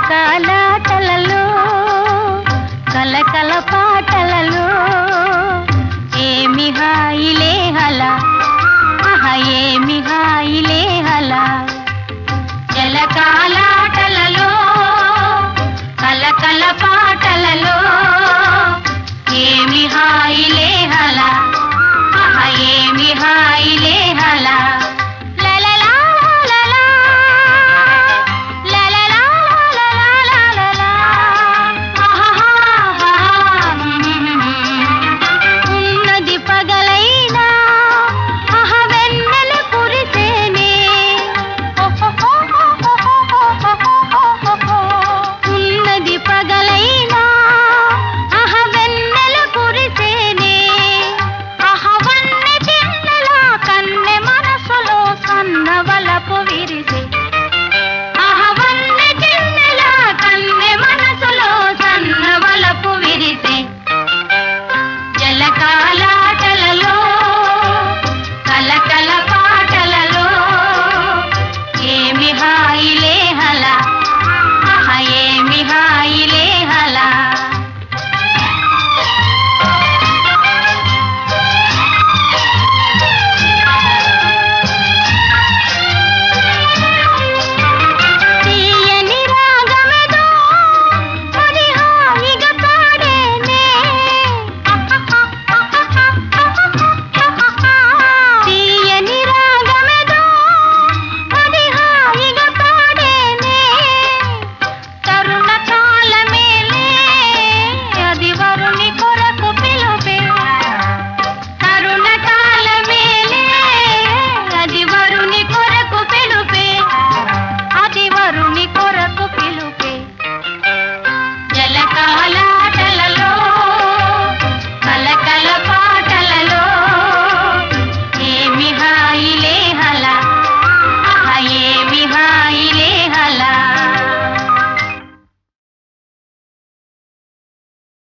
జలకాలాటలలో కలకల పాటలలో ఏమి హాయిలే హలా ఆహా ఏమి హాయిలే హలా జలకాలాటలలో కలకల పాటలలో ఏమి హాయిలే హలా ఆహా ఏమి హాయిలే హలా లలలా లలలా, లలలా లలలా లలలా, ఆహాహాహా. ఉన్నది పగలైనా అహ వెన్నెల కురిసేనే ఉన్నది పగలైనా అహ వెన్నెల కురిసేనే అహ వన్నె చిన్నలా కన్నె మనసులో సన్నవలపు విరిసే అహ వన్నె చిన్నలా కన్నె మనసులో సన్నవలపు విరిసే జలకాలాటలలో కలకల పాటలలో ఏమి హాయిలే హలా ఆహా ఏమి హాయిలే హలా తీయని రాగమెదో అది హాయిగా పాడేనే తీయని రాగమెదో అది హాయిగా పాడేనే తరుణ కాలమేలే అది వరుని కొరకు పిలుపే తరుణ కాలమేలే అది వరుని కొరకు పిలుపే అది వరుని కొరకు పిలుపే జలకాలాటలలో కలకల పాటలలో ఏమి హాయిలే